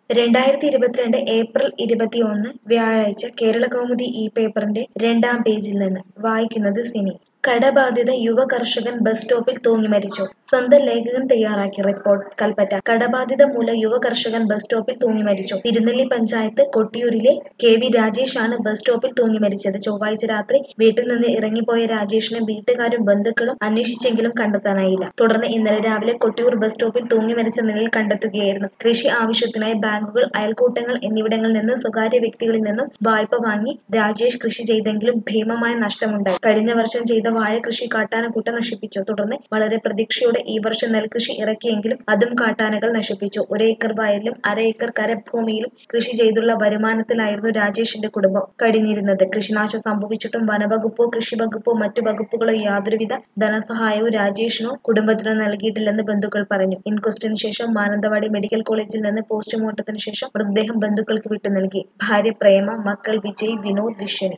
രണ്ടായിരത്തി ഇരുപത്തിരണ്ട് ഏപ്രിൽ ഇരുപത്തിയൊന്ന് വ്യാഴാഴ്ച കേരളകൗമുദി ഈ പേപ്പറിന്റെ രണ്ടാം പേജിൽ നിന്ന് വായിക്കുന്നത് സിനി കടബാധിത യുവ കർഷകൻ ബസ് സ്റ്റോപ്പിൽ തൂങ്ങി മരിച്ചു സ്വന്തം ലേഖകൻ തയ്യാറാക്കിയ റിപ്പോർട്ട് കൽപ്പറ്റ കടബാധിത മൂലം യുവ കർഷകൻ ബസ് സ്റ്റോപ്പിൽ തൂങ്ങി മരിച്ചു തിരുനെല്ലി പഞ്ചായത്ത് കൊട്ടിയൂരിലെ കെ വി രാജേഷ് ആണ് ബസ് സ്റ്റോപ്പിൽ തൂങ്ങി മരിച്ചത് ചൊവ്വാഴ്ച രാത്രി വീട്ടിൽ നിന്ന് ഇറങ്ങിപ്പോയ രാജേഷിനെ വീട്ടുകാരും ബന്ധുക്കളും അന്വേഷിച്ചെങ്കിലും കണ്ടെത്താനായില്ല തുടർന്ന് ഇന്നലെ രാവിലെ കൊട്ടിയൂർ ബസ് സ്റ്റോപ്പിൽ തൂങ്ങി മരിച്ച നിലയിൽ കണ്ടെത്തുകയായിരുന്നു കൃഷി ആവശ്യത്തിനായി ബാങ്കുകൾ അയൽക്കൂട്ടങ്ങൾ എന്നിവിടങ്ങളിൽ നിന്ന് സ്വകാര്യ വ്യക്തികളിൽ നിന്നും വായ്പ വാങ്ങി രാജേഷ് കൃഷി ചെയ്തെങ്കിലും ഭീമമായ നഷ്ടമുണ്ടായി കഴിഞ്ഞ വർഷം ചെയ്ത വാഴ കൃഷി കാട്ടാനക്കൂട്ടം നശിപ്പിച്ചു തുടർന്ന് വളരെ പ്രതീക്ഷയോടെ ഈ വർഷം നെൽകൃഷി ഇറക്കിയെങ്കിലും അതും കാട്ടാനകൾ നശിപ്പിച്ചു ഒരു ഏക്കർ വയലിലും അര ഏക്കർ കരഭൂമിയിലും കൃഷി ചെയ്തുള്ള വരുമാനത്തിലായിരുന്നു രാജേഷിന്റെ കുടുംബം കഴിഞ്ഞിരുന്നത് കൃഷിനാശം സംഭവിച്ചിട്ടും വനവകുപ്പോ കൃഷി വകുപ്പോ മറ്റു വകുപ്പുകളോ യാതൊരുവിധ ധനസഹായവും രാജേഷിനോ കുടുംബത്തിനോ നൽകിയിട്ടില്ലെന്ന് ബന്ധുക്കൾ പറഞ്ഞു ഇൻക്വസ്റ്റിന് ശേഷം മാനന്തവാടി മെഡിക്കൽ കോളേജിൽ നിന്ന് പോസ്റ്റ്മോർട്ടത്തിന് ശേഷം മൃതദേഹം ബന്ധുക്കൾക്ക് വിട്ടു നൽകി ഭാര്യ പ്രേമ മക്കൾ വിജയ് വിനോദ് വിശ്വനി